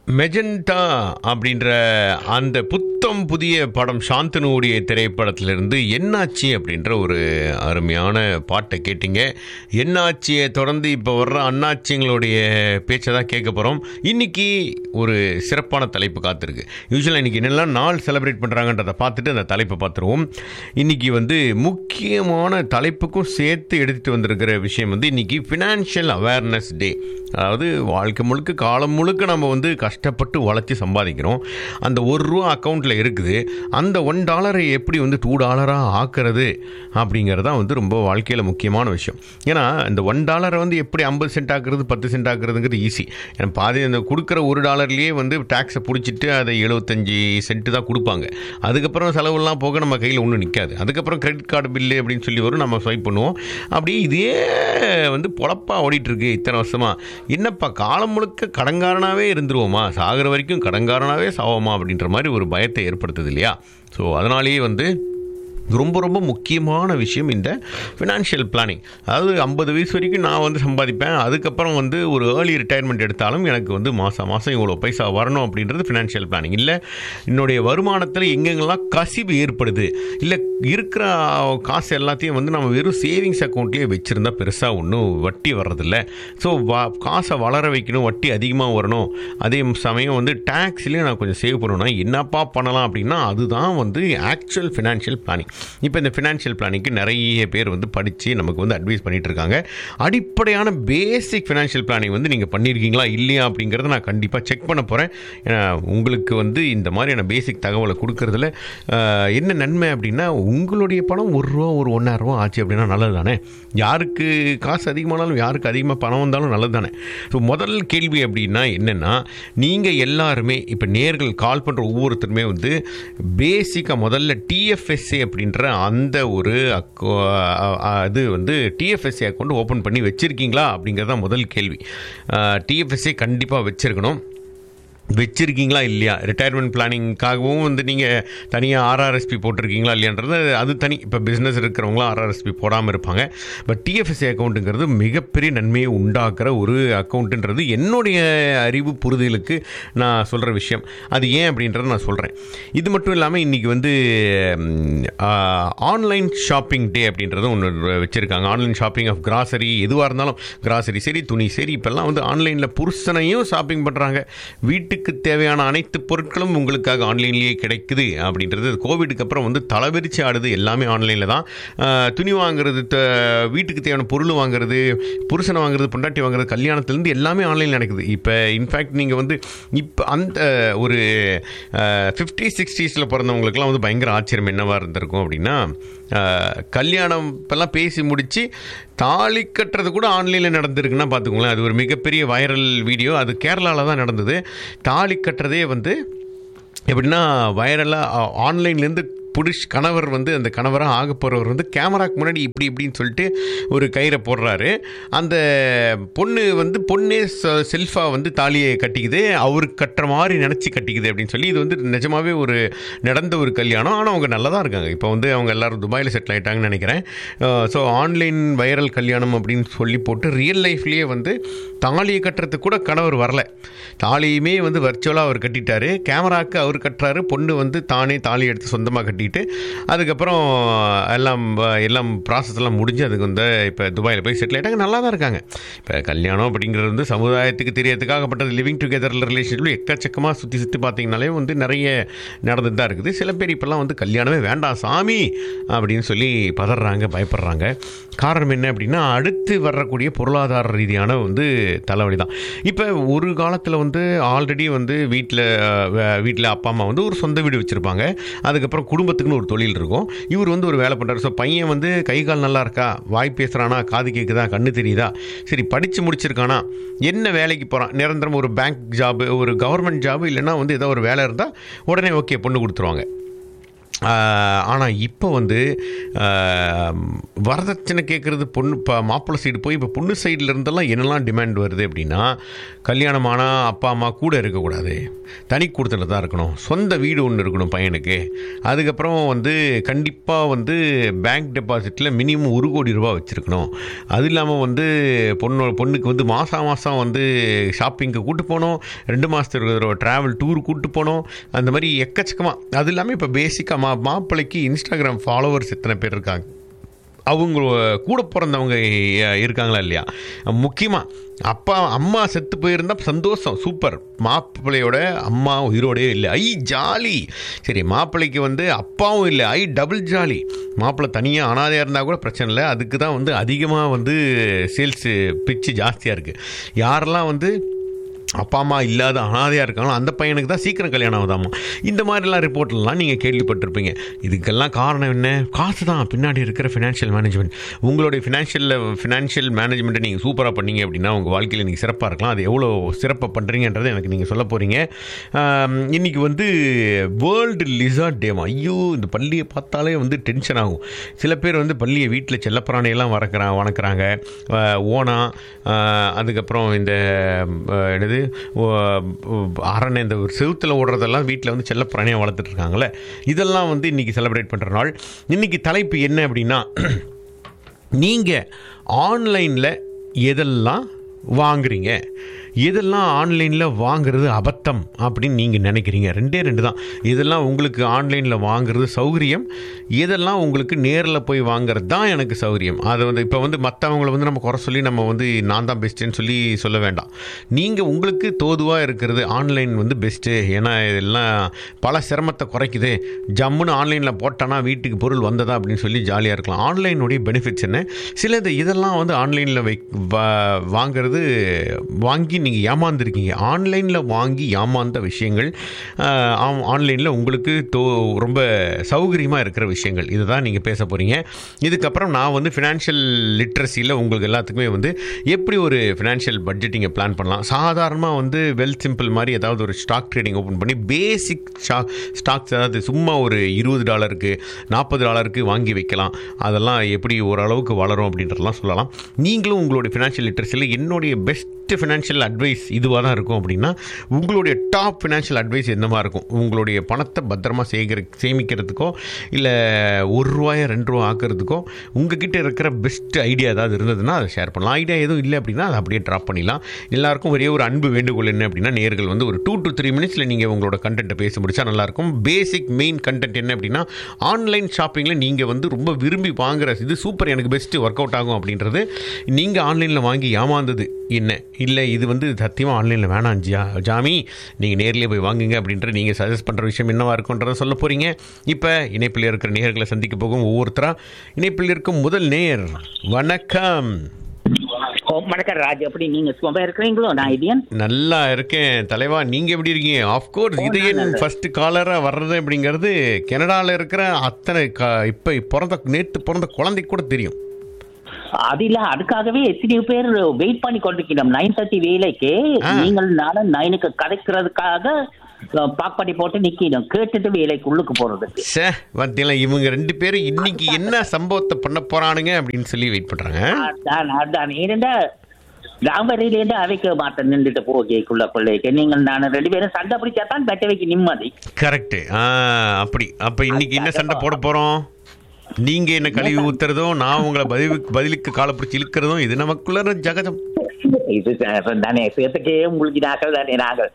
Magenta அப்படின்ற அந்த புத்தம் புதிய படம் சாந்தனுடைய திரைப்படத்திலிருந்து என்னாச்சு அப்படின்ற ஒரு அருமையான பாட்டை கேட்டீங்க என்னாச்சியை தொடர்ந்து இப்போ வர்ற அண்ணாச்சிங்களுடைய பேச்சை தான் கேட்க போகிறோம் இன்னைக்கு ஒரு சிறப்பான தலைப்பு காத்திருக்கு யூஸ்வலாக இன்னைக்கு என்னெல்லாம் நாள் செலிப்ரேட் பண்ணுறாங்கன்றதை பார்த்துட்டு அந்த தலைப்பை பார்த்துருவோம் இன்னைக்கு வந்து முக்கியமான தலைப்புக்கும் சேர்த்து எடுத்துகிட்டு வந்திருக்கிற விஷயம் வந்து இன்னைக்கு ஃபினான்ஷியல் அவேர்னஸ் டே அதாவது வாழ்க்கை முழுக்க காலம் முழுக்க நம்ம வந்து கஷ்டப்பட்டு உழைச்சி சம்பாதிக்கிறோம் அந்த ஒரு ரூபா அக்கௌண்ட்டில் இருக்குது அந்த ஒன் டாலரை எப்படி வந்து டூ டாலராக ஆக்குறது அப்படிங்கிறது தான் வந்து ரொம்ப வாழ்க்கையில் முக்கியமான விஷயம் ஏன்னா இந்த ஒன் டாலரை வந்து எப்படி ஐம்பது சென்ட் ஆக்குறது பத்து சென்ட் ஆக்குறதுங்கிறது ஈஸி ஏன்னா பாதி அந்த கொடுக்குற ஒரு டாலர்லேயே வந்து டேக்ஸை பிடிச்சிட்டு அதை எழுபத்தஞ்சி சென்ட்டு தான் கொடுப்பாங்க அதுக்கப்புறம் செலவுலாம் போக நம்ம கையில் ஒன்றும் நிற்காது அதுக்கப்புறம் கிரெடிட் கார்டு பில்லு அப்படின்னு சொல்லி வரும் நம்ம ஸ்வைப் பண்ணுவோம் அப்படி இதே வந்து பொழப்பா ஓடிட்டுருக்கு இத்தனை வருஷமாக என்னப்பா காலம் முழுக்க கடங்காரனாகவே இருந்துருவோமா சாகிற வரைக்கும் கடங்காரனாகவே சாவோமா அப்படின்ற மாதிரி ஒரு பயத்தை ஏற்படுத்துது இல்லையா ஸோ அதனாலேயே வந்து ரொம்ப ரொம்ப முக்கியமான விஷயம் இந்த ஃபினான்ஷியல் பிளானிங் அதாவது ஐம்பது வயசு வரைக்கும் நான் வந்து சம்பாதிப்பேன் அதுக்கப்புறம் வந்து ஒரு ஏர்லி ரிட்டையர்மெண்ட் எடுத்தாலும் எனக்கு வந்து மாதம் மாதம் இவ்வளோ பைசா வரணும் அப்படின்றது ஃபினான்ஷியல் பிளானிங் இல்லை என்னுடைய வருமானத்தில் எங்கெங்கெல்லாம் கசிவு ஏற்படுது இல்லை இருக்கிற காசு எல்லாத்தையும் வந்து நம்ம வெறும் சேவிங்ஸ் அக்கௌண்ட்லேயே வச்சுருந்தா பெருசாக ஒன்றும் வட்டி வர்றதில்ல ஸோ வா காசை வளர வைக்கணும் வட்டி அதிகமாக வரணும் அதே சமயம் வந்து டேக்ஸ்லேயும் நான் கொஞ்சம் சேவ் பண்ணணும்னா என்னப்பா பண்ணலாம் அப்படின்னா அதுதான் வந்து ஆக்சுவல் ஃபினான்ஷியல் பிளானிங் இப்போ இந்த ஃபினான்ஷியல் பிளானிங்க்கு நிறைய பேர் வந்து படித்து நமக்கு வந்து அட்வைஸ் பண்ணிகிட்டு இருக்காங்க அடிப்படையான பேசிக் ஃபினான்ஷியல் பிளானிங் வந்து நீங்கள் பண்ணியிருக்கீங்களா இல்லையா அப்படிங்கிறத நான் கண்டிப்பாக செக் பண்ண போகிறேன் ஏன்னா உங்களுக்கு வந்து இந்த மாதிரியான பேசிக் தகவலை கொடுக்கறதுல ஆஹ், என்ன நன்மை அப்படின்னா உங்களுடைய பணம் ஒரு ரூபா ஒரு ஒன்றாயிரரூவா ஆச்சு அப்படின்னா நல்லது தானே யாருக்கு காசு அதிகமானாலும் யாருக்கு அதிகமாக பணம் வந்தாலும் நல்லது தானே ஸோ முதல் கேள்வி அப்படின்னா என்னென்னா நீங்கள் எல்லாருமே இப்போ நேர்கள் கால் பண்ணுற ஒவ்வொருத்தருமே வந்து பேசிக்காக முதல்ல டிஎஃப்எஸ்ஏ அப்படின்ற அந்த ஒரு அக்கோ அது வந்து டிஎஃப்எஸ்ஏ அக்கௌண்ட் ஓப்பன் பண்ணி வச்சுருக்கீங்களா அப்படிங்கிறது தான் முதல் கேள்வி டிஎஃப்எஸ்ஏ கண்டிப்பாக வச்சுருக்கணும் வச்சிருக்கீங்களா இல்லையா ரிட்டையர்மெண்ட் பிளானிங்காகவும் வந்து நீங்கள் தனியாக ஆர்ஆர்எஸ்பி போட்டிருக்கீங்களா இல்லையான்றது அது தனி இப்போ பிஸ்னஸ் இருக்கிறவங்களாம் ஆர்ஆர்எஸ்பி போடாமல் இருப்பாங்க பட் டிஎஃப்எஸ்சி அக்கௌண்ட்டுங்கிறது மிகப்பெரிய நன்மையை உண்டாக்குற ஒரு அக்கௌண்ட்டுன்றது என்னுடைய அறிவு புரிதலுக்கு நான் சொல்கிற விஷயம் அது ஏன் அப்படின்றத நான் சொல்கிறேன் இது மட்டும் இல்லாமல் இன்றைக்கி வந்து ஆன்லைன் ஷாப்பிங் டே அப்படின்றது ஒன்று வச்சுருக்காங்க ஆன்லைன் ஷாப்பிங் ஆஃப் கிராசரி எதுவாக இருந்தாலும் கிராசரி சரி துணி சரி இப்போல்லாம் வந்து ஆன்லைனில் புருஷனையும் ஷாப்பிங் பண்ணுறாங்க வீட்டுக்கு தேவையான அனைத்து பொருட்களும் உங்களுக்காக ஆன்லைன்லேயே கிடைக்குது அப்படின்றது கோவிடுக்கு அப்புறம் வந்து தலைவிரிச்சு ஆடுது எல்லாமே ஆன்லைனில் தான் ஆஹ், துணி வாங்குறது த- வீட்டுக்கு தேவையான பொருள் வாங்குறது புருஷனை வாங்குறது பொண்டாட்டி வாங்குறது கல்யாணத்துலேருந்து எல்லாமே ஆன்லைனில் நடக்குது இப்போ இன்ஃபேக்ட் நீங்கள் வந்து இப்போ அந்த ஒரு ஃபிஃப்டி சிக்ஸ்டீஸில் பிறந்தவங்களுக்குலாம் வந்து பயங்கர ஆச்சரியம் என்னவாக இருந்திருக்கும் அப்படின்னா ஆஹ், கல்யாணம் இப்போல்லாம் பேசி முடித்து தாலி கட்டுறது கூட ஆன்லைனில் நடந்திருக்குன்னா பார்த்துக்கோங்களேன் அது ஒரு மிகப்பெரிய வைரல் வீடியோ அது கேரளாவில் தான் நடந்தது தாலி கட்டுறதே வந்து எப்படின்னா வைரலாக ஆன்லைன்லேருந்து புருஷ் கணவர் வந்து அந்த கணவராக ஆக போகிறவர் வந்து கேமராக்கு முன்னாடி இப்படி இப்படின்னு சொல்லிட்டு ஒரு கயிறை போடுறாரு அந்த பொண்ணு வந்து பொண்ணே செல்ஃபாக வந்து தாலியை கட்டிக்குது அவருக்கு கட்டுற மாதிரி நினச்சி கட்டிக்குது அப்படின்னு சொல்லி இது வந்து நிஜமாவே ஒரு நடந்த ஒரு கல்யாணம் ஆனால் அவங்க நல்லா தான் இருக்காங்க இப்போ வந்து அவங்க எல்லாரும் துபாயில் செட்டில் ஆகிட்டாங்கன்னு நினைக்கிறேன் ஸோ ஆன்லைன் வைரல் கல்யாணம் அப்படின்னு சொல்லி போட்டு ரியல் லைஃப்லேயே வந்து தாலியை கட்டுறதுக்கு கூட கணவர் வரல தாலியுமே வந்து வர்ச்சுவலாக அவர் கட்டிட்டாரு கேமராக்கு அவர் கட்டுறாரு பொண்ணு வந்து தானே தாலி எடுத்து சொந்தமாக கட்டிட்டு அதுக்கப்புறம் எல்லாம் வ- எல்லாம் ப்ராசஸ் எல்லாம் முடிஞ்சு அதுக்கு வந்து இப்போ துபாயில் போய் செட்டில் ஆகிட்டாங்க நல்லா தான் இருக்காங்க இப்போ கல்யாணம் அப்படிங்கிறது வந்து சமுதாயத்துக்கு தெரியறதுக்காகப்பட்டது லிவிங் டுகெதர் ரிலேஷன்ஷிப் எக்கச்சக்கமாக சுற்றி சுற்றி பார்த்தீங்கனாலே வந்து நிறைய நடந்துட்டு தான் இருக்குது சில பேர் இப்போல்லாம் வந்து கல்யாணமே வேண்டாம் சாமி அப்படின்னு சொல்லி பதறாங்க பயப்படுறாங்க காரணம் என்ன அப்படின்னா அடுத்து வரக்கூடிய பொருளாதார ரீதியான வந்து தலைவலி தான் இப்போ ஒரு காலத்தில் வந்து ஆல்ரெடி வந்து வீட்டில் வீட்டில் அப்பா அம்மா வந்து ஒரு சொந்த வீடு வச்சுருப்பாங்க அதுக்கப்புறம் குடும்பத்துக்குன்னு ஒரு தொழில் இருக்கும் இவர் வந்து ஒரு வேலை பண்ணுறாரு ஸோ பையன் வந்து கை கால் நல்லா இருக்கா வாய் பேசுகிறானா காது கேட்குதா கண்ணு தெரியுதா சரி படித்து முடிச்சிருக்கானா என்ன வேலைக்கு போகிறான் நிரந்தரம் ஒரு பேங்க் ஜாபு ஒரு கவர்மெண்ட் ஜாபு இல்லைன்னா வந்து ஏதோ ஒரு வேலை இருந்தால் உடனே ஓகே பொண்ணு கொடுத்துருவாங்க ஆனால் இப்போ வந்து ஆஹ், வரதட்சணை கேட்குறது பொண்ணு இப்போ மாப்பிள்ளை சைடு போய் இப்போ பொண்ணு சைடில் இருந்தெல்லாம் என்னெல்லாம் டிமாண்ட் வருது அப்படின்னா கல்யாணமானா அப்பா அம்மா கூட இருக்கக்கூடாது தனி கொடுத்துல தான் இருக்கணும் சொந்த வீடு ஒன்று இருக்கணும் பையனுக்கு அதுக்கப்புறம் வந்து கண்டிப்பாக வந்து பேங்க் டெபாசிட்டில் மினிமம் ஒரு கோடி ரூபா வச்சுருக்கணும் அது இல்லாமல் வந்து பொண்ணு பொண்ணுக்கு வந்து மாதம் மாதம் வந்து ஷாப்பிங்க்கு கூட்டு போகணும் ரெண்டு மாதத்துக்கு ஒரு தடவை ட்ராவல் டூர் கூட்டு போகணும் அந்த மாதிரி எக்கச்சக்கமாக அது இல்லாமல் இப்போ பேசிக்காக மா மாப்பிள்ளைக்கு இன்ஸ்டாகிராம் ஃபாலோவர்ஸ் எத்தனை பேர் இருக்காங்க அவங்க கூட பிறந்தவங்க அஹ், இருக்காங்களா இல்லையா முக்கியமாக அப்பா அம்மா செத்து போயிருந்தா சந்தோஷம் சூப்பர் மாப்பிள்ளையோட அம்மா உயிரோடே இல்லை ஐ ஜாலி சரி மாப்பிள்ளைக்கு வந்து அப்பாவும் இல்லை ஐ டபுள் ஜாலி மாப்பிள்ளை தனியாக அனாதையாக இருந்தால் கூட பிரச்சனை இல்லை அதுக்கு தான் வந்து அதிகமாக வந்து சேல்ஸு பிச்சு ஜாஸ்தியாக இருக்குது யாரெல்லாம் வந்து அப்பா அம்மா இல்லாத அனாதையாக இருக்காங்களோ அந்த பையனுக்கு தான் சீக்கிரம் கல்யாணம் ஆகுதாமா இந்த மாதிரிலாம் ரிப்போர்ட்லாம் நீங்கள் கேள்விப்பட்டிருப்பீங்க இதுக்கெல்லாம் காரணம் என்ன காசு தான் பின்னாடி இருக்கிற ஃபினான்ஷியல் மேனேஜ்மெண்ட் உங்களுடைய ஃபினான்ஷியலில் ஃபினான்ஷியல் மேனேஜ்மெண்ட்டை நீங்கள் சூப்பராக பண்ணீங்க அப்படின்னா உங்கள் வாழ்க்கையில் நீங்கள் சிறப்பாக இருக்கலாம் அது எவ்வளோ சிறப்பாக பண்ணுறீங்கன்றதை எனக்கு நீங்கள் சொல்ல போகிறீங்க இன்றைக்கி வந்து வேர்ல்டு லிசார்ட் டேமா ஐயோ இந்த பள்ளியை பார்த்தாலே வந்து டென்ஷன் ஆகும் சில பேர் வந்து பள்ளியை வீட்டில் செல்லப்பிராணியெல்லாம் வளர்க்குறா வளர்க்குறாங்க அஹ், ஓனா அஹ், அதுக்கப்புறம் இந்த அஹ், என்னது ஓ, அரணை இந்த செவுத்தில் ஓடுறதெல்லாம் வீட்டில் வந்து செல்லப்பிராணியாக வளர்த்துட்டு இருக்காங்கல்ல இதெல்லாம் வந்து இன்றைக்கி செலிப்ரேட் பண்ணுற நாள் இன்றைக்கி தலைப்பு என்ன அப்படின்னா நீங்கள் ஆன்லைனில் எதெல்லாம் வாங்குறீங்க எதெல்லாம் ஆன்லைனில் வாங்குறது அபத்தம் அப்படின்னு நீங்கள் நினைக்கிறீங்க ரெண்டே ரெண்டு தான் இதெல்லாம் உங்களுக்கு ஆன்லைனில் வாங்குறது சௌகரியம் எதெல்லாம் உங்களுக்கு நேரில் போய் வாங்குறது தான் எனக்கு சௌகரியம் அதை வந்து இப்போ வந்து மற்றவங்கள வந்து நம்ம குறை சொல்லி நம்ம வந்து நான் தான் பெஸ்ட்டுன்னு சொல்லி சொல்ல வேண்டாம் நீங்கள் உங்களுக்கு தோதுவாக இருக்கிறது ஆன்லைன் வந்து பெஸ்ட்டு ஏன்னா இதெல்லாம் பல சிரமத்தை குறைக்குது ஜம்முன்னு ஆன்லைனில் போட்டானா வீட்டுக்கு பொருள் வந்ததா அப்படின்னு சொல்லி ஜாலியாக இருக்கலாம் ஆன்லைனுடைய பெனிஃபிட்ஸ் என்ன சில இது இதெல்லாம் வந்து ஆன்லைனில் வை வா- வாங்குறது வாங்கி நீங்கள் ஏமாந்துருக்கீங்க ஆன்லைனில் வாங்கி ஏமாந்த விஷயங்கள் ஆன்லைனில் உங்களுக்கு தோ ரொம்ப சௌகரியமாக இருக்கிற விஷயங்கள் இதை தான் நீங்கள் பேச போகிறீங்க இதுக்கப்புறம் நான் வந்து ஃபினான்ஷியல் லிட்ரஸியில் உங்களுக்கு எல்லாத்துக்குமே வந்து எப்படி ஒரு ஃபினான்ஷியல் பட்ஜெட்டிங்கை பிளான் பண்ணலாம் சாதாரணமாக வந்து வெல் சிம்பிள் மாதிரி ஏதாவது ஒரு ஸ்டாக் ட்ரேடிங் ஓப்பன் பண்ணி பேசிக் ஸ்டாக்ஸ் அதாவது சும்மா ஒரு இருபது டாலருக்கு நாற்பது டாலருக்கு வாங்கி வைக்கலாம் அதெல்லாம் எப்படி ஓரளவுக்கு வளரும் அப்படின்றதெல்லாம் சொல்லலாம் நீங்களும் உங்களுடைய ஃபினான்ஷியல் லிட்ரஸியில் என்னுடைய பெஸ்ட் ஃபினான்ஷியல் அட்வைஸ் இதுவாக தான் இருக்கும் அப்படின்னா உங்களுடைய டாப் ஃபினான்ஷியல் அட்வைஸ் என்னமா இருக்கும் உங்களுடைய பணத்தை பத்திரமா சேகரி சேமிக்கிறதுக்கோ இல்லை ஒரு ரூபாயை ரெண்டு ரூபா ஆக்கிறதுக்கோ உங்ககிட்ட இருக்கிற பெஸ்ட் ஐடியா ஏதாவது இருந்ததுன்னா அதை ஷேர் பண்ணலாம் ஐடியா எதுவும் இல்லை அப்படின்னா அதை அப்படியே ட்ராப் பண்ணிடலாம் எல்லாருக்கும் ஒரே ஒரு அன்பு வேண்டுகோள் என்ன அப்படின்னா நேர்கள் வந்து ஒரு டூ டு த்ரீ மினிட்ஸில் நீங்கள் உங்களோட கண்டென்ட்டை பேச முடிச்சா நல்லாயிருக்கும் பேசிக் மெயின் கண்டென்ட் என்ன அப்படின்னா ஆன்லைன் ஷாப்பிங்கில் நீங்கள் வந்து ரொம்ப விரும்பி வாங்குற இது சூப்பர் எனக்கு பெஸ்ட்டு ஒர்க் அவுட் ஆகும் அப்படின்றது நீங்கள் ஆன்லைனில் வாங்கி ஏமாந்தது என்ன இல்லை இது வந்து சத்தியமாக ஆன்லைனில் வேணாம் ஜா ஜாமி நீங்கள் நேர்லேயே போய் வாங்குங்க அப்படின்ற நீங்கள் சஜஸ்ட் பண்ணுற விஷயம் என்னவா இருக்குன்றதை சொல்ல போகிறீங்க இப்போ இணைப்பில் இருக்கிற நேயர்களை சந்திக்க போகும் ஒவ்வொருத்தராக இணைப்பில் இருக்கும் முதல் நேயர் வணக்கம் ஓ, வணக்கம் ராஜ் எப்படி நீங்க சும்மா இருக்கிறீங்களோ நான் இடியன் நல்லா இருக்கேன் தலைவா நீங்கள் எப்படி இருக்கீங்க ஆஃப்கோர்ஸ் இது என் ஃபர்ஸ்ட் காலராக வர்றது அப்படிங்கிறது கனடாவில் இருக்கிற அத்தனை க இப்போ பிறந்த நேற்று பிறந்த குழந்தைக்கு கூட தெரியும் அது இல்ல அதுக்காகவே எத்தனை பேர் வெயிட் பண்ணி கொண்டிருக்கிறோம் நைன் தேர்ட்டி வேலைக்கு ஆ. நீங்கள் நானும் நைனுக்கு கதைக்கிறதுக்காக பாக் பண்ணி போட்டு நிக்கணும் கேட்டுட்டு வேலைக்கு உள்ளுக்கு போறதுக்கு சே பார்த்தீங்களா இவங்க ரெண்டு பேரும் இன்னைக்கு என்ன சம்பவத்தை பண்ண போறானுங்க அப்படின்னு சொல்லி வெயிட் பண்றாங்க அதான் அதான் ஏனென்றா ராமரிலேருந்து அவைக்க மாட்டேன் நின்றுட்டு போகைக்குள்ள பிள்ளைக்கு நீங்கள் நான் ரெண்டு பேரும் சண்டை பிடிச்சா தான் பெட்டவைக்கு நிம்மதி கரெக்ட் ஆ அப்படி அப்ப இன்னைக்கு என்ன சண்டை போட போறோம் நீங்க என்ன கழுவி ஊத்துறதும் நான் உங்களை பதிலுக்கு பதிலுக்கு காலை பிடிச்சி இழுக்கிறதும் இது நமக்குள்ள ஜகதம் இது ச- தானே சேர்த்துக்கே உங்களுக்கு நாக்கள் தானே நாங்கள்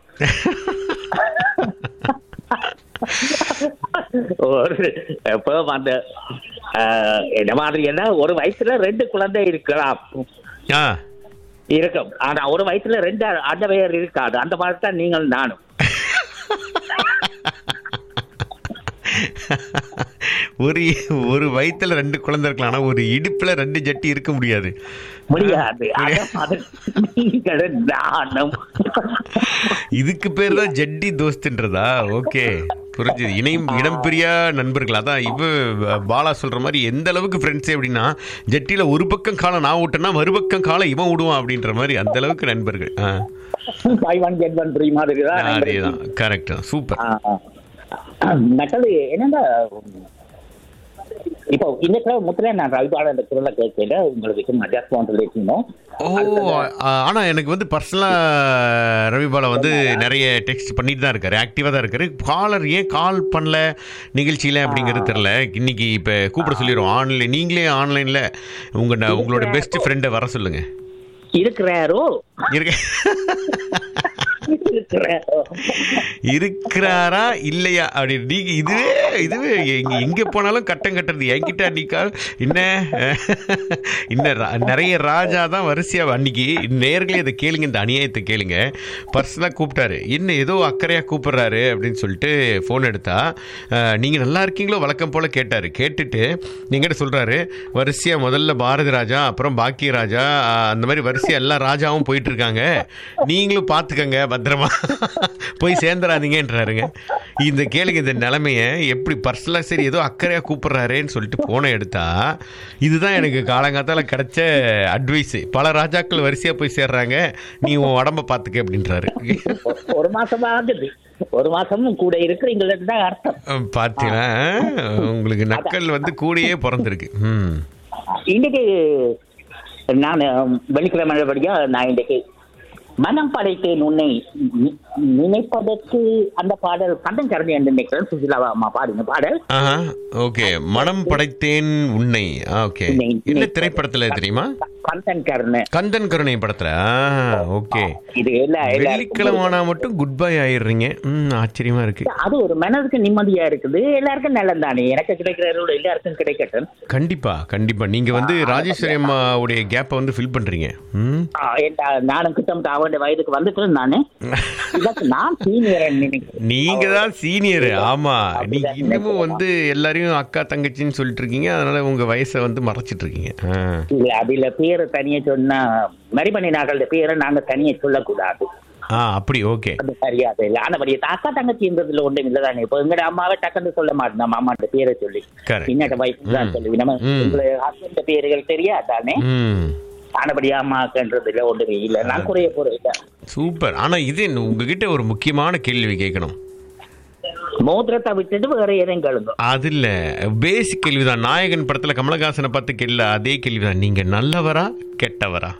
ஒரு இப்போ அந்த ஆஹ், என்ன மாதிரி என்ன ஒரு வயசுல ரெண்டு குழந்தை இருக்கலாம் ஆ இருக்கும் ஆனா ஒரு வயசுல ரெண்டு அண்டவையர் இருக்காது அந்த மாதிரி தான் நீங்கள் நானும் ஒரு ஒரு வயித்துல ரெண்டு குழந்தை இருக்கலாம் ஆனா ஒரு இடுப்புல ரெண்டு ஜட்டி இருக்க முடியாது முடியாது அந்த மாதிரி நீங்கள் நானும் இதுக்கு பேர் தான் ஜட்டி தோஸ்துன்றதா ஓகே புரிஞ்சுது இணையும் இடம் பிரியா நண்பர்கள் அதான் இவ பாலா சொல்ற மாதிரி எந்த அளவுக்கு ஃப்ரெண்ட்ஸே அப்படின்னா ஜட்டியில ஒரு பக்கம் காலை நான் விட்டேன்னா மறுபக்கம் காலை இவன் விடுவான் அப்படின்ற மாதிரி அந்த அளவுக்கு நண்பர்கள் ஆ buy one get one free மாதிரி தான் அதேதான் கரெக்ட் சூப்பர் ஆ, ஆ. மற்றது என்னங்க இப்போ இந்த கிழமை முத்திர நான் ரவிபாட அந்த குரலை கேட்கல உங்களுக்கு மஜாஸ் போன்ற இருக்கணும் ஓ ஆ- ஆனா எனக்கு வந்து பர்சனலா ரவிபாலா வந்து நிறைய டெக்ஸ்ட் பண்ணிட்டு தான் இருக்காரு ஆக்டிவா தான் இருக்காரு காலர் ஏன் கால் பண்ணல நிகழ்ச்சியில அப்படிங்கிறது தெரியல இன்னைக்கு இப்ப கூப்பிட சொல்லிடுவோம் ஆன்லைன் நீங்களே ஆன்லைன்ல உங்க ந- உங்களோட பெஸ்ட் ஃப்ரெண்டை வர சொல்லுங்க இருக்கிறாரோ இருக்க இருக்கிறாரோ இருக்கிறாரா இல்லையா அப்படி நீங்க இதுவே இதுவே எங்க எங்க போனாலும் கட்டம் கட்டுறது என்கிட்ட அன்னைக்கா என்ன இன்னும் ரா- நிறைய ராஜா தான் வரிசையா அன்னைக்கு நேர்களே இதை கேளுங்க இந்த அநியாயத்தை கேளுங்க பர்சனலாக கூப்பிட்டாரு என்ன ஏதோ அக்கறையா கூப்பிடுறாரு அப்படின்னு சொல்லிட்டு ஃபோன் எடுத்தா அஹ், நீங்க நல்லா இருக்கீங்களோ வழக்கம் போல கேட்டாரு கேட்டுட்டு எங்கிட்ட சொல்றாரு வரிசையா முதல்ல பாரதி ராஜா அப்புறம் பாக்கிய ராஜா அஹ், அந்த மாதிரி வரிசையா எல்லா ராஜாவும் போயிட்டு இருக்காங்க நீங்களும் பார்த்துக்கங்க பத்திரமா போய் சேர்ந்துடாதீங்கன்றாருங்க இந்த கேளுங்க இந்த நிலைமைய எப்படி பர்சனலாக சரி ஏதோ அக்கறையாக கூப்பிடுறாரேன்னு சொல்லிட்டு போனை எடுத்தா இதுதான் எனக்கு காலங்காத்தால கிடைச்ச அட்வைஸ் பல ராஜாக்கள் வரிசையாக போய் சேர்றாங்க நீ உன் உடம்ப பார்த்துக்க அப்படின்றாரு ஒரு- ஒரு மாசமா ஆகுது ஒரு மாசமும் கூட இருக்கிறீங்களது தான் அர்த்தம் பார்த்தீங்களா உங்களுக்கு நக்கல் வந்து கூடயே பிறந்திருக்கு ம் இன்னைக்கு நான் வெள்ளிக்கிழமை படியா நான் இன்னைக்கு மனம் படைத்தேன் உன்னை நி- நினைப்பதற்கு அந்த பாடல் கண்டன் கரண்டி என்று நினைக்கிறேன் சுசிலாவா அம்மா பாடுங்க பாடல் ஆஹா ஓகே மனம் படைத்தேன் உன்னை ஓகே என்ன திரைப்படத்தில் தெரியுமா கண்டன் கருணை கந்தன் கருணை படத்துல ஆ, ஓகே இது எல்லா எல்லாருக்கும் வெள்ளிக்கிழமானா மட்டும் குட் பை ஆயிடுறீங்க ம் ஆச்சரியமா இருக்கு அது ஒரு மனதுக்கு நிம்மதியா இருக்குது எல்லாருக்கும் நல்லது தானே எனக்கு கிடைக்கிறதோட எல்லாருக்கும் கிடைக்கட்டும் கண்டிப்பா கண்டிப்பா நீங்க வந்து ராஜேஸ்வரி அம்மாவுடைய கேப்பை வந்து ஃபில் பண்றீங்க ம் ஆ, என்ன, நானும் கிட்டத்தட்ட அவன் வயதுக்கு வந்துட்டு நானு இதற்கு நான் சீனியர் நினைக்கிறேன் நீங்க தான் சீனியர் ஆமா நீங்க இன்னமும் வந்து எல்லாரையும் அக்கா தங்கச்சின்னு சொல்லிட்டு இருக்கீங்க அதனால உங்க வயசை வந்து மறைச்சிட்டு இருக்கீங்க ஆ. இல்ல அதுல பேரை தனியா சொன்னா மரிமணி நாகளோட பேரை நாங்க தனியா சொல்லக்கூடாது ஆ அப்படி ஓகே அது சரியாது இல்ல ஆனபடியே தாத்தா தங்கச்சின்றதுல ஒன்றும் இல்லதானே இப்போ எங்கட அம்மாவை டக்குன்னு சொல்ல மாட்டோம் நம்ம அம்மாட்ட பேரை சொல்லி Correct. இன்னட்ட வயசு தான் ம். சொல்லி நம்ம ம். உங்களை ஹஸ்பண்ட் பேர்கள் தெரியாதானே ம் ஆனபடியா அம்மாக்குன்றதுல ஒன்றுமே இல்ல நான் குறைய போறேன் இல்ல சூப்பர் ஆனா இது உங்ககிட்ட ஒரு முக்கியமான கேள்வி கேட்கணும் மோதிரத்தை விட்டுட்டு வேற எதையும் கேளுங்க அது இல்ல பேசிக் கேள்விதான் நாயகன் படத்துல கமலஹாசனை பார்த்து கேள்வி அதே கேள்விதான் நீங்க நல்லவரா கெட்டவரா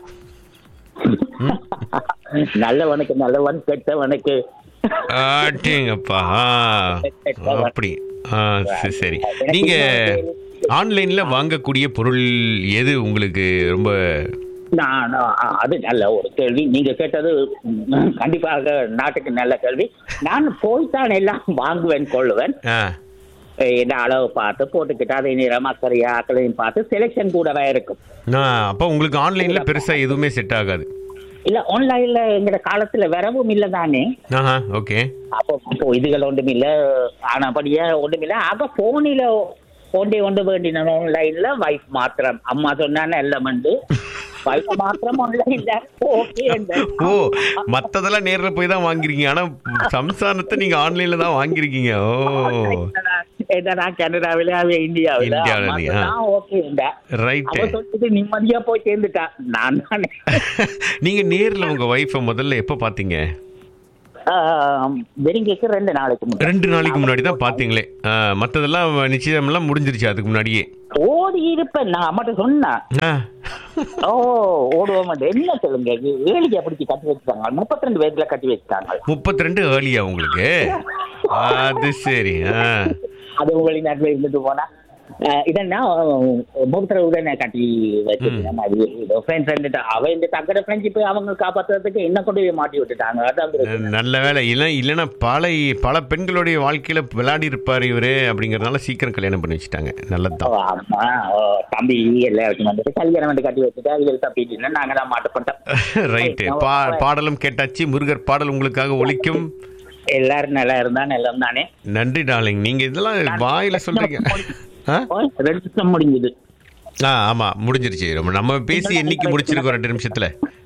நல்லவனுக்கு நல்லவன் கெட்டவனுக்கு ஆட்டேங்கப்பா அப்படி ஆ, சரி, சரி நீங்க ஆன்லைன்ல வாங்கக்கூடிய பொருள் எது உங்களுக்கு ரொம்ப நான் ஆ, அது நல்ல ஒரு கேள்வி நீங்க கேட்டது ம், கண்டிப்பாக நாட்டுக்கு நல்ல கேள்வி நான் போய்த்தான் எல்லாம் வாங்குவேன் கொள்ளுவேன் ஆ, என்ன அளவு பார்த்து போட்டுக்கிட்டு அதை நிறம் அக்கறையா அக்களையும் பார்த்து செலெக்ஷன் கூடவே இருக்கும் நான் அப்ப உங்களுக்கு ஆன்லைன்ல பெருசா எதுவுமே செட் ஆகாது இல்ல ஆன்லைன்ல எங்கிற காலத்துல வரவும் இல்ல தானே ஆஹா ஓகே அப்போ அப்போ இதுகள் ஒன்றும் இல்ல ஆனபடியா ஒன்றும் இல்ல ஆக போனில ஒன்றே ஒன்று வேண்டின ஆன்லைன்ல வைஃப் மாத்திரம் அம்மா சொன்னானே எல்லாம் வந்து வைஃப் மாத்திரம் ஆன்லைன்ல ஓகே ஓ மத்ததெல்லாம் நேர்ல போய் தான் வாங்கிருக்கீங்க ஆனா சம்சாரத்தை நீங்க ஆன்லைன்ல தான் வாங்கிருக்கீங்க ஓ என்னடா கனடாவில அவ இந்தியாவில இந்தியாவுல நீ, ஆ. ஓகே ரைட் அவ சொல்லிட்டு நிம்மதியா போய் சேர்ந்துட்டா நான் தானே நீங்க நேர்ல உங்க ஒய்ஃபை முதல்ல எப்ப பாத்தீங்க வெறுங்கைக்கு ரெண்டு நாளைக்கு முன்னாடி ரெண்டு நாளைக்கு முன்னாடி தான் பாத்தீங்களே ஆ, மத்ததெல்லாம் நிச்சயம் எல்லாம் முடிஞ்சிருச்சு அதுக்கு முன்னாடியே ஓடி இருப்பேன் நான் அம்மாட்ட சொன்னேன் ஆ. ஓ ஓடுவோம் என்ன சொல்லுங்க ஏழிக்கு அப்படி கட்டி வச்சுட்டாங்க முப்பத்தி ரெண்டு வயசுல கட்டி வச்சுட்டாங்க முப்பத்தி ரெண்டு ஏர்லியா உங்களுக்கு அது சரி ஆ. அது வெளிநாட்டுல இருந்துட்டு போனா அஹ் இதென்னா முப்பத்தி உடனே கட்டி வச்சிருக்கேன் ஃப்ரெண்ட்ஸ் அவன் இந்த தக்கட ஃப்ரெண்ட்ஷிப் அவங்க காப்பாத்துறதுக்கு என்ன கொண்டு போய் மாட்டி விட்டுட்டாங்க அதான் பிரச்சனை. நல்ல வேலை இல்லை இல்லைன்னா பல பல பெண்களுடைய வாழ்க்கையில விளையாடி இருப்பாரு இவரு அப்படிங்கறதுனால சீக்கிரம் கல்யாணம் பண்ணி வச்சுட்டாங்க நல்லதுதான் ஓ, அம்மா ஓ, தம்பி எல்லாருக்கும் வந்துட்டு கல்யாணம் வந்து கட்டி வச்சுட்டு அவங்க தப்பிட்டு நாங்க தான் மாட்டப்பட்டோம் ரைட்டு பா பாடலும் கேட்டாச்சு முருகர் பாடல் உங்களுக்காக ஒலிக்கும் எல்லாரும் நல்லா இருந்தா நல்லம் தானே நன்றி டார்லிங் நீங்க இதெல்லாம் வாயில சொல்றீங்க ஆ? ஓ, ரெண்டு நிமிஷம் முடிஞ்சது ஆ ஆமா முடிஞ்சிருச்சு ரொம்ப நம்ம பேசி என்னைக்கு முடிச்சிருக்கோம் ரெண்டு நிமிஷத்துல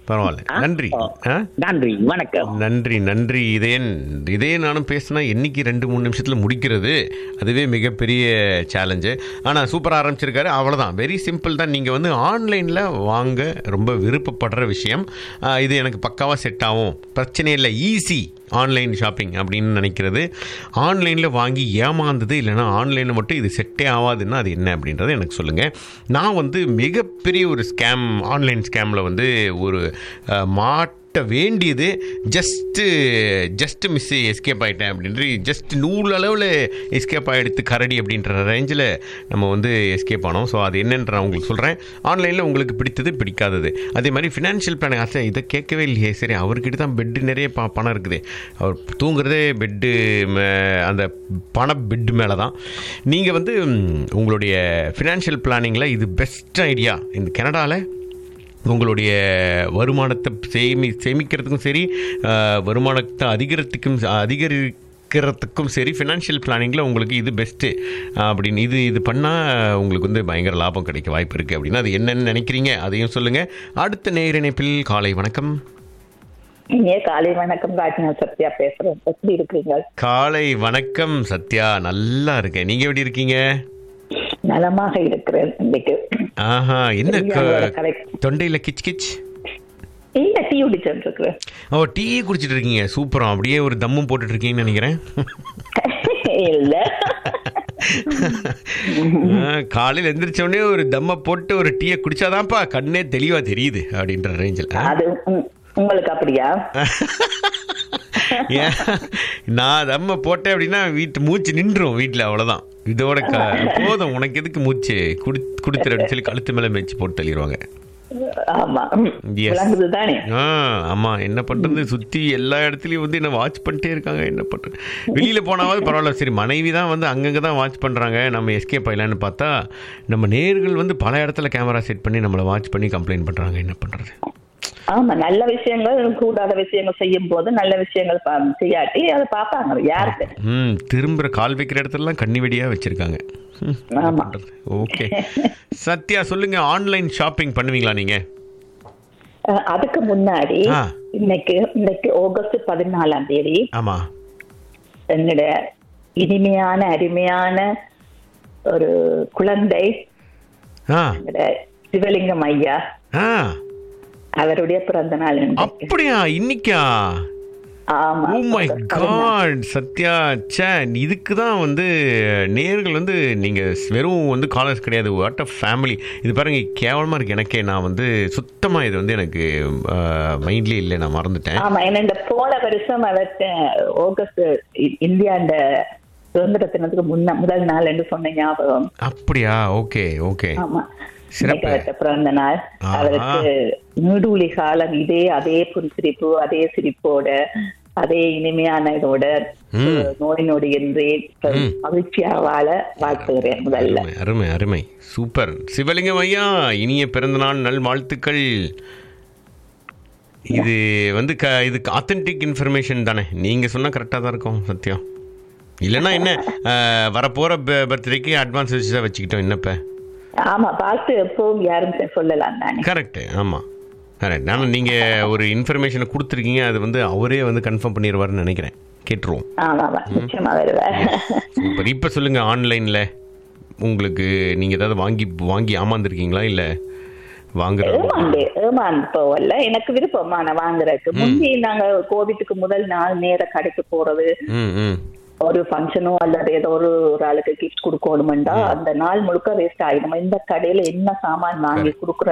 பரவாயில்ல நன்றி ஆ நன்றி வணக்கம் நன்றி நன்றி இதே இதே நானும் பேசினா என்னைக்கு ரெண்டு மூணு நிமிஷத்தில் முடிக்கிறது அதுவே மிகப்பெரிய சேலஞ்சு ஆனால் சூப்பராக ஆரம்பிச்சிருக்காரு அவ்வளோதான் வெரி சிம்பிள் தான் நீங்கள் வந்து ஆன்லைனில் வாங்க ரொம்ப விருப்பப்படுற விஷயம் ஆ, இது எனக்கு பக்காவாக செட் ஆகும் பிரச்சனை இல்லை ஈஸி ஆன்லைன் ஷாப்பிங் அப்படின்னு நினைக்கிறது ஆன்லைனில் வாங்கி ஏமாந்தது இல்லைன்னா ஆன்லைனில் மட்டும் இது செட்டே ஆகாதுன்னா அது என்ன அப்படின்றத எனக்கு சொல்லுங்கள் நான் வந்து மிகப்பெரிய ஒரு ஸ்கேம் ஆன்லைன் ஸ்கேமில் வந்து ஒரு அஹ், மாட்ட வேண்டியது ஜஸ்ட்டு ஜஸ்ட் மிஸ் எஸ்கேப் ஆகிட்டேன் அப்படின்ற ஜஸ்ட் நூறு அளவில் எஸ்கேப் ஆகிடுத்து கரடி அப்படின்ற ரேஞ்சில் நம்ம வந்து எஸ்கேப் ஆனோம் ஸோ அது என்னன்ற நான் உங்களுக்கு சொல்கிறேன் ஆன்லைனில் உங்களுக்கு பிடித்தது பிடிக்காதது அதே மாதிரி ஃபினான்ஷியல் பிளானிங் ஆசை இதை கேட்கவே இல்லையே சரி அவர்கிட்ட தான் பெட்டு நிறைய ப பணம் இருக்குது அவர் தூங்குறதே பெட்டு அந்த பண பெட்டு மேலே தான் நீங்கள் வந்து ம், உங்களுடைய ஃபினான்ஷியல் பிளானிங்கில் இது பெஸ்ட் ஐடியா இந்த கனடாவில் உங்களுடைய வருமானத்தை சேமி சேமிக்கிறதுக்கும் சரி அஹ், வருமானத்தை அதிகரித்துக்கும் அதிகரிக்கிறதுக்கும் சரி ஃபினான்ஷியல் பிளானிங்கில் உங்களுக்கு இது பெஸ்ட்டு அப்படின்னு இது இது பண்ணால் உங்களுக்கு வந்து பயங்கர லாபம் கிடைக்க வாய்ப்பு இருக்குது அப்படின்னா அது என்னன்னு நினைக்கிறீங்க அதையும் சொல்லுங்கள் அடுத்த நேர் இணைப்பில் காலை வணக்கம் இனிய காலை வணக்கம் ராஜ்னா சத்யா பேசுறேன் எப்படி இருக்கிறீங்க காலை வணக்கம் சத்யா நல்லா இருக்கேன் நீங்கள் எப்படி இருக்கீங்க நலமாக இருக்கிறேன் இன்னைக்கு ஆஹா என்ன சரியான க- கதை. தொண்டையில் கிச் கிச் இல்ல டீ குடிச்சுட்டு இருக்கிறேன் ஓ டீ குடிச்சிட்டு இருக்கீங்க சூப்பரம் அப்படியே ஒரு தம்மும் போட்டுட்டு இருக்கீங்கன்னு நினைக்கிறேன் இல்ல ஆ, காலையில எந்திரிச்ச உடனே ஒரு தம்ம போட்டு ஒரு டீயை குடிச்சாதான்ப்பா கண்ணே தெளிவா தெரியுது அப்படின்ற ரேஞ்சில் அது உம், உங்களுக்கு அப்படியா ஏன் நான் தம்ம போட்டேன் அப்படின்னா வீட்டு மூச்சு நின்றும் வீட்டில் அவ்வளோதான் இதோட க போதும் உனக்கு எதுக்கு மூச்சு குடி குடுத்துரு அப்படின்னு சொல்லி கழுத்து மேலே மேய்ச்சி போட்டு தள்ளிடுவாங்க ஆமா உம், Yes. விளங்குது தானே ஆ ஆமாம் என்ன பண்ணுறது சுற்றி எல்லா இடத்துலையும் வந்து என்ன வாட்ச் பண்ணிட்டே இருக்காங்க என்ன பண்ணுறது வெளியில் போனாவது பரவாயில்ல சரி மனைவி தான் வந்து அங்கங்கே தான் வாட்ச் பண்ணுறாங்க நம்ம எஸ்கேப் ஆகலான்னு பார்த்தா நம்ம நேர்கள் வந்து பல இடத்துல கேமரா செட் பண்ணி நம்மளை வாட்ச் பண்ணி கம்ப்ளைண்ட் பண்ணுறாங்க என்ன பண்ணுறது ஆமா நல்ல விஷயங்கள் கூடாத விஷயங்கள் செய்யும் போது நல்ல விஷயங்கள் பா- செய்யாட்டி அதை பார்ப்பாங்க யாருக்கு ம் திரும்புகிற கால் வைக்கிற இடத்துலலாம் கண்ணி வெடியாக வச்சுருக்காங்க ஆமா ஓகே சத்யா சொல்லுங்க ஆன்லைன் ஷாப்பிங் பண்ணுவீங்களா நீங்கள் அஹ், அதுக்கு முன்னாடி ஆ. இன்னைக்கு இன்னைக்கு ஆகஸ்ட் பதினாலாம் தேதி ஆமாம் என்னோட இனிமையான அருமையான ஒரு குழந்தை ஆ என்னோட சிவலிங்கம் ஐயா ஆ அவருடைய பிறந்த நாள் இன்றைக்கு. அப்படியா இன்னைக்கா ஆமா ஓ மை காட் சத்யா ச்சே இதுக்கு தான் வந்து நேர்கள் வந்து நீங்கள் வெறும் வந்து காலர்ஸ் கிடையாது வாட் அ ஃபேமிலி இது பாருங்க கேவலமாக இருக்கு எனக்கே நான் வந்து சுத்தமாக இது வந்து எனக்கு மைண்ட்லேயே இல்லை நான் மறந்துட்டேன் ஆமா ஏன்னா இந்த போன வருஷம் அவர்கிட்ட ஆகஸ்ட் இ- இந்தியாண்ட சுதந்திர தினத்துக்கு முன்ன முதல் நாள் என்று சொன்ன ஞாபகம் அப்படியா ஓகே ஓகே ஆமா சிறப்பு. இன்னைக்கு அவர்கிட்ட பிறந்த நாள் ஆஹா. அவருக்கு நீடூழி காலம் இதே அதே புன்சிரிப்பு அதே சிரிப்போட அதே இனிமையான இதோட ம். நோய் நொடி என்றே மகிழ்ச்சியா வாழ வாழ்த்துகிறேன் முதல்ல அருமை அருமை அருமை சூப்பர் சிவலிங்கம் ஐயா இனிய பிறந்தநாள் நல் வாழ்த்துக்கள் இது வந்து க இதுக்கு ஆத்தென்டிக் இன்ஃபர்மேஷன் தானே நீங்கள் சொன்னால் கரெக்டாக தான் இருக்கும் சத்யா இல்லைன்னா என்ன அஹ், வரப்போகிற பர்த்டேக்கு அட்வான்ஸ் வச்சு தான் வச்சுக்கிட்டோம் என்னப்ப ஆமா பார்த்து எப்பவும் யாரும் சொல்லலாம் தானே கரெக்டு ஆமாம் கரெக்ட் ஆனால் நீங்கள் ஒரு இன்ஃபர்மேஷனை கொடுத்துருக்கீங்க அது வந்து அவரே வந்து கன்ஃபார்ம் பண்ணிடுவார்னு நினைக்கிறேன் கேட்டுருவோம் ஆமா ஆமா நிச்சயமா வருவேன் சூப்பர் இப்போ சொல்லுங்கள் ஆன்லைனில் உங்களுக்கு நீங்கள் ஏதாவது வாங்கி வாங்கி ஏமாந்துருக்கீங்களா இல்லை வாங்குற ஏமாந்து ஏமாந்து போவல எனக்கு விருப்பமா நான் வாங்குறதுக்கு முந்தி நாங்க கோவிட்டுக்கு முதல் நாள் நேர கடைக்கு போறது ம் ம் ஒரு ஃபங்க்ஷனோ அல்லது ஏதோ ஒரு ஒரு ஆளுக்கு கிஃப்ட் கொடுக்கணுமெண்டா அந்த நாள் முழுக்க வேஸ்ட் ஆயிடும் இந்த கடையில என்ன சாமான் வாங்கி கொடுக்குற